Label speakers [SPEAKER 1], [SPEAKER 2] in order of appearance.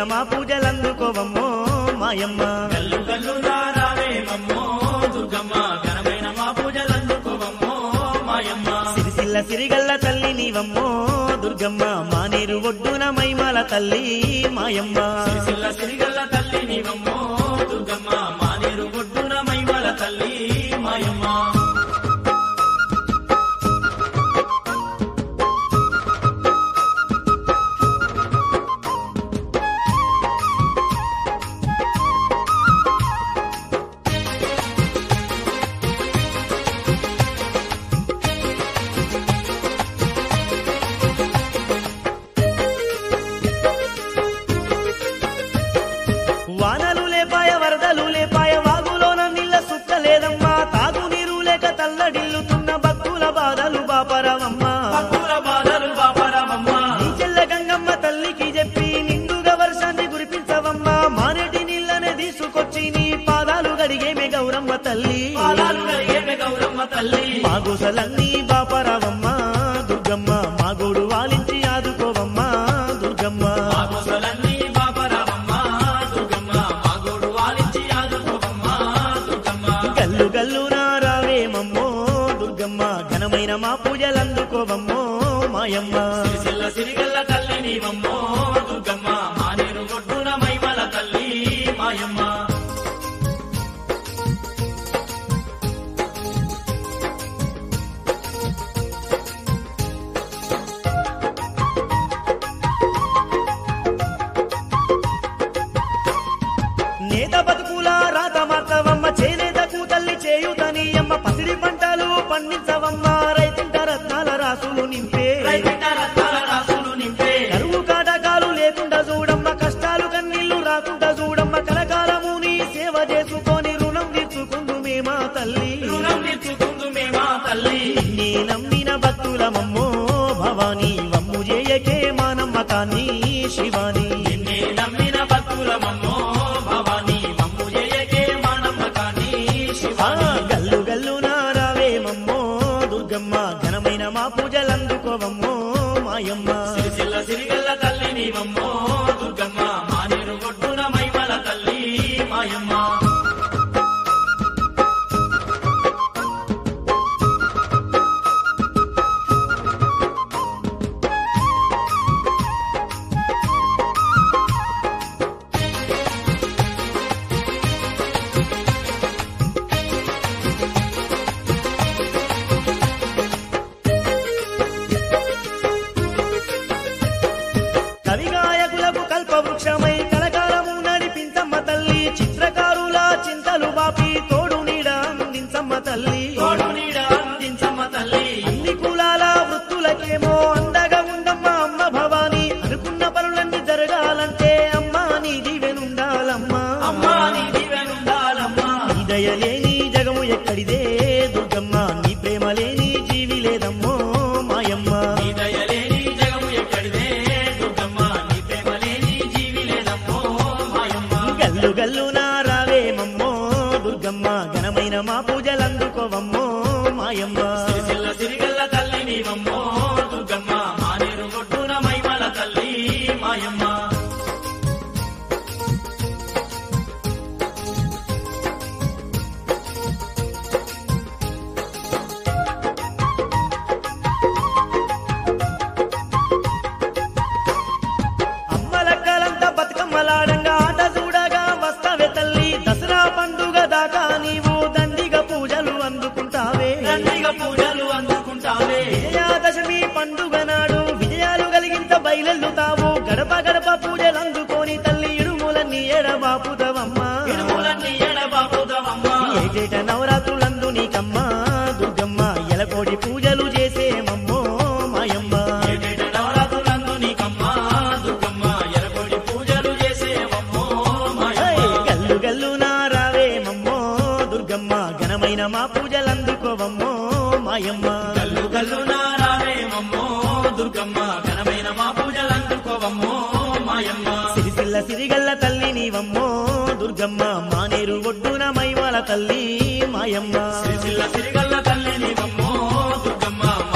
[SPEAKER 1] మా పూజలందుకోవమ్మో మాయమ్మ
[SPEAKER 2] గల్లు గల్లు రావేమమ్మో దుర్గమ్మ ఘనమైన మా పూజలందుకోవమ్మో మాయమ్మ
[SPEAKER 1] సిరిసిల్ల సిరిగల్ల తల్లి నీవమ్మో దుర్గమ్మ మానేరు ఒడ్డున మైమల తల్లి మాయమ్మ
[SPEAKER 2] సిరిసిల్ల సిరిగల్ల తల్లి నీవమ్మో దుర్గమ్మ మానేరు ఒడ్డున మైమల తల్లి మాయమ్మ
[SPEAKER 1] వానలు లేపాయ వరదలు లేపాయ వాగులోన నీళ్ళ సుక్క లేదమ్మా తాగు నీరు లేక తల్లడిల్లుతున్న భక్తుల బాధలు బాపరవమ్మా
[SPEAKER 2] భక్తుల బాధలు బాపరామమ్మ
[SPEAKER 1] నీ చెల్ల గంగమ్మ తల్లికి చెప్పి నిండుగా వర్షాన్ని కురిపించవమ్మా మానేటి నీళ్ళనే తీసుకొచ్చి నీ పాదాలు గడిగేమే గౌరమ్మ తల్లి
[SPEAKER 2] పాదాలు కలిగేమే గౌరమ్మ తల్లి
[SPEAKER 1] మా గుసలన్నీ బాపరవమ్మా దుర్గమ్మ మా గోడు వాలించి ఆదుకోవమ్మా దుర్గమ్మ
[SPEAKER 2] మా కోసలన్నీ బాపరామమ్మ దుర్గమ్మ మా గోడు వాలించి ఆదుకోవమ్మ దుర్గమ్మ
[SPEAKER 1] గల్లు గల్లు నారావేమమ్మో దుర్గమ్మ ఘనమైన మా పూజలందుకోవమ్మో మాయమ్మ
[SPEAKER 2] సిరిసిల్ల సిరిగల్ల తల్లి నీవమ్మో దుర్గమ్మ మానేరు ఒడ్డున మైమల తల్లి మాయమ్మ
[SPEAKER 1] నేత బతుకుల రాత మార్తవమ్మ చేనేతకు తల్లి చేయుతని అమ్మ పసిడి పంటలు పండించవమ్మ రైతింట రత్నాల రాసులు నింపే
[SPEAKER 2] రైతింట రత్నాల రాసులు నింపే
[SPEAKER 1] కరువు కాటకాలు లేకుండా చూడమ్మ కష్టాలు కన్నీళ్లు రాకుండా చూడమ్మ కలకాలము నీ సేవ చేసుకొని రుణం తీర్చుకుందు మేమా తల్లి
[SPEAKER 2] రుణం తీర్చుకుందు మేమా తల్లి
[SPEAKER 1] నీ నమ్మిన భక్తులమమ్మో భవానీ వమ్ము చేయకే మా నమ్మకాన్ని శివాని
[SPEAKER 2] నిన్నే నమ్మిన భక్తులమమ్మో భవానీ మమ్ము జయకే మా నమ్మకాన్ని
[SPEAKER 1] ఆ
[SPEAKER 2] శివాని
[SPEAKER 1] గల్లు గల్లు నారావేమమ్మో దుర్గమ్మ ఘనమైన మా పూజలందుకోవమ్మో మాయమ్మ
[SPEAKER 2] సిరిసిల్ల సిరిగల్ల తల్లి నీవమ్మో దుర్గమ్మ మానేరు ఒడ్డున మైమల తల్లి మాయమ్మ
[SPEAKER 1] కవిగాయకులకు కల్పవృక్షమై కలకాలము నడిపించమ్మ తల్లి చిత్రకారుల చింతలు బాపి తోడు నీడ అందించమ్మ తల్లి
[SPEAKER 2] తోడు నీడ అందించమ్మ తల్లి
[SPEAKER 1] అన్ని కులాల వృత్తులకేమో అండగా ఉండమ్మ అమ్మ భవాని అనుకున్న పనులన్నీ జరగాలంటే అమ్మ నీ దీవెనుండాలమ్మా
[SPEAKER 2] అమ్మా నీ దీవెనుండాలమ్మా
[SPEAKER 1] నీ దయలేని జగము ఎక్కడిదే దుర్గమ్మ నీ ప్రేమ లేని జీవి లేదమ్మో మాయమ్మ
[SPEAKER 2] నీ దయలేని జగము ఎక్కడిదే దుర్గమ్మ నీ ప్రేమ లేని జీవి లేదమ్మో మాయమ్మ
[SPEAKER 1] గల్లు గల్లు నారావేమమ్మో దుర్గమ్మ ఘనమైన మా పూజలందుకోవమ్మో మాయమ్మ
[SPEAKER 2] సిరిసిల్ల సిరిగల్ల తల్లి నీవమ్మో దుర్గమ్మ మానేరు ఒడ్డున మైమల తల్లి మాయమ్మ
[SPEAKER 1] అమ్మలక్కలంతా బతుకమ్మలాడంగా ఆట చూడగా వస్తావే తల్లి దసరా పండుగ దాకా నీవు దండిగా పూజలు అందుకుంటావే
[SPEAKER 2] దండిగా పూజలు అందుకుంటావే
[SPEAKER 1] విజయాదశమి పండుగ నాడు విజయాలు కలిగింత బయలెల్లుతావు గడప గడప పూజలు అందుకొని తల్లి ఇడుములన్నీ ఎడబాపుదవమ్మా
[SPEAKER 2] ఇడుములన్నీ ఎడబాపుదవమ్మా
[SPEAKER 1] ఏటేట నవరాత్రులందు నీకమ్మ దుర్గమ్మ ఎలకోడి పూజలు చేసేమమ్మో మాయమ్మ
[SPEAKER 2] ఏటేట నవరాత్రులందు నీకమ్మా దుర్గమ్మ ఎరగొడి పూజలు చేసేవమ్మో
[SPEAKER 1] హై,
[SPEAKER 2] మాయమ్మ
[SPEAKER 1] గల్లు గల్లు నారావేమమ్మో దుర్గమ్మ ఘనమైన మా పూజలందుకోవమ్మో మాయమ్మ
[SPEAKER 2] గల్లు గల్లు నారావేమమ్మో దుర్గమ్మ ఘనమైన మా పూజలు అందుకోవమ్మో మాయమ్మ
[SPEAKER 1] సిరిసిల్ల సిరిగల్ల తల్లి నీవమ్మో దుర్గమ్మ మానేరు ఒడ్డున మైవాల తల్లి మాయమ్మ
[SPEAKER 2] సిరిసిల్ల సిరిగల్ల తల్లి నీవమ్మో దుర్గమ్మ